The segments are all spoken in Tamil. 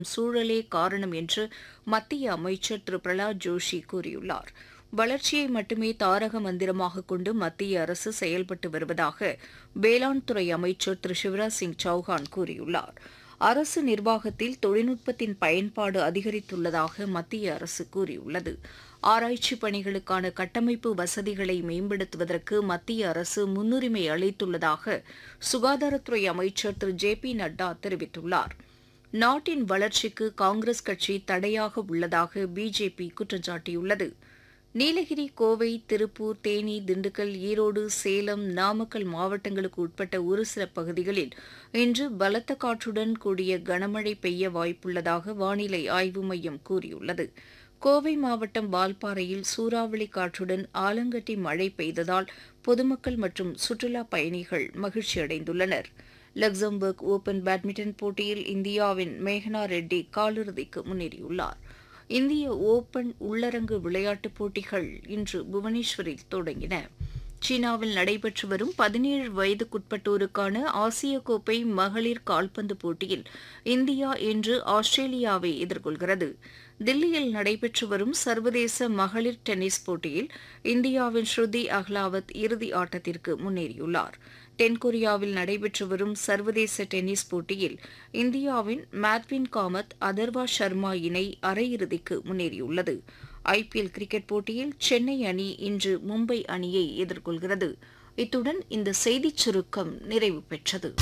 சூழலே காரணம் என்று மத்திய அமைச்சர் திரு பிரகலாத் ஜோஷி கூறியுள்ளார் வளர்ச்சியை மட்டுமே தாரக மந்திரமாக கொண்டு மத்திய அரசு செயல்பட்டு வருவதாக வேளாண் துறை அமைச்சர் திரு சிவராஜ் சிங் சௌஹான் கூறியுள்ளார் அரசு நிர்வாகத்தில் தொழில்நுட்பத்தின் பயன்பாடு அதிகரித்துள்ளதாக மத்திய அரசு கூறியுள்ளது ஆராய்ச்சி பணிகளுக்கான கட்டமைப்பு வசதிகளை மேம்படுத்துவதற்கு மத்திய அரசு முன்னுரிமை அளித்துள்ளதாக சுகாதாரத்துறை அமைச்சர் திரு ஜே பி நட்டா தெரிவித்துள்ளார் நாட்டின் வளர்ச்சிக்கு காங்கிரஸ் கட்சி தடையாக உள்ளதாக பிஜேபி குற்றம் சாட்டியுள்ளது நீலகிரி கோவை திருப்பூர் தேனி திண்டுக்கல் ஈரோடு சேலம் நாமக்கல் மாவட்டங்களுக்கு உட்பட்ட ஒரு சில பகுதிகளில் இன்று பலத்த காற்றுடன் கூடிய கனமழை பெய்ய வாய்ப்புள்ளதாக வானிலை ஆய்வு மையம் கூறியுள்ளது கோவை மாவட்டம் வால்பாறையில் சூறாவளி காற்றுடன் ஆலங்கட்டி மழை பெய்ததால் பொதுமக்கள் மற்றும் சுற்றுலா பயணிகள் மகிழ்ச்சியடைந்துள்ளனர் லக்சம்பர்க் ஓபன் பேட்மிண்டன் போட்டியில் இந்தியாவின் மேகனா ரெட்டி காலிறுதிக்கு முன்னேறியுள்ளார் இந்திய ஓபன் உள்ளரங்கு விளையாட்டுப் போட்டிகள் இன்று புவனேஸ்வரில் தொடங்கின சீனாவில் நடைபெற்று வரும் பதினேழு வயதுக்குட்பட்டோருக்கான ஆசிய கோப்பை மகளிர் கால்பந்து போட்டியில் இந்தியா இன்று ஆஸ்திரேலியாவை எதிர்கொள்கிறது தில்லியில் நடைபெற்று வரும் சர்வதேச மகளிர் டென்னிஸ் போட்டியில் இந்தியாவின் ஸ்ருதி அஹ்லாவத் இறுதி ஆட்டத்திற்கு முன்னேறியுள்ளார் தென்கொரியாவில் நடைபெற்று வரும் சர்வதேச டென்னிஸ் போட்டியில் இந்தியாவின் மேத்வின் காமத் அதர்வா சர்மா இணை அரையிறுதிக்கு முன்னேறியுள்ளது ஐபிஎல் கிரிக்கெட் போட்டியில் சென்னை அணி இன்று மும்பை அணியை எதிர்கொள்கிறது இத்துடன் இந்த செய்திச் சுருக்கம் நிறைவு பெற்றது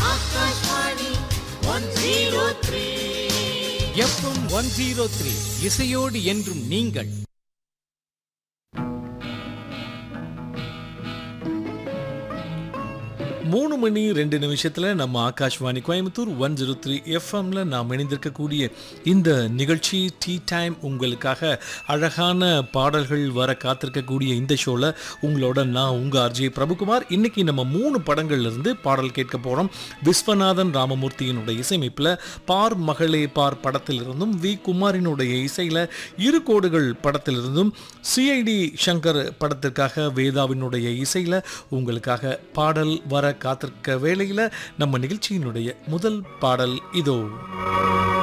எஃப்எம் ஒன் ஜீரோ த்ரீ இசையோடு என்றும் நீங்கள் மூணு மணி ரெண்டு நிமிஷத்தில் நம்ம Akashvani Coimbatore one zero three எஃப்எம்ல நாம் இணைந்திருக்கக்கூடிய இந்த நிகழ்ச்சி டீ டைம் உங்களுக்காக அழகான பாடல்கள் வர காத்திருக்கக்கூடிய இந்த ஷோவில் உங்களோட நான் உங்கள் ஆர்ஜே பிரபுகுமார் இன்னைக்கு நம்ம மூணு படங்கள்ல இருந்து பாடல் கேட்க போகிறோம் விஸ்வநாதன் ராமமூர்த்தியினுடைய இசையமைப்பில் பார் மகளே பார் படத்திலிருந்தும் வி குமாரினுடைய இசையில் இரு கோடுகள் படத்திலிருந்தும் சிஐடி சங்கர் படத்திற்காக வேதாவினுடைய இசையில் உங்களுக்காக பாடல் வர காத்திருக்க வேளையில் நம்ம நிகழ்ச்சியினுடைய முதல் பாடல் இதோ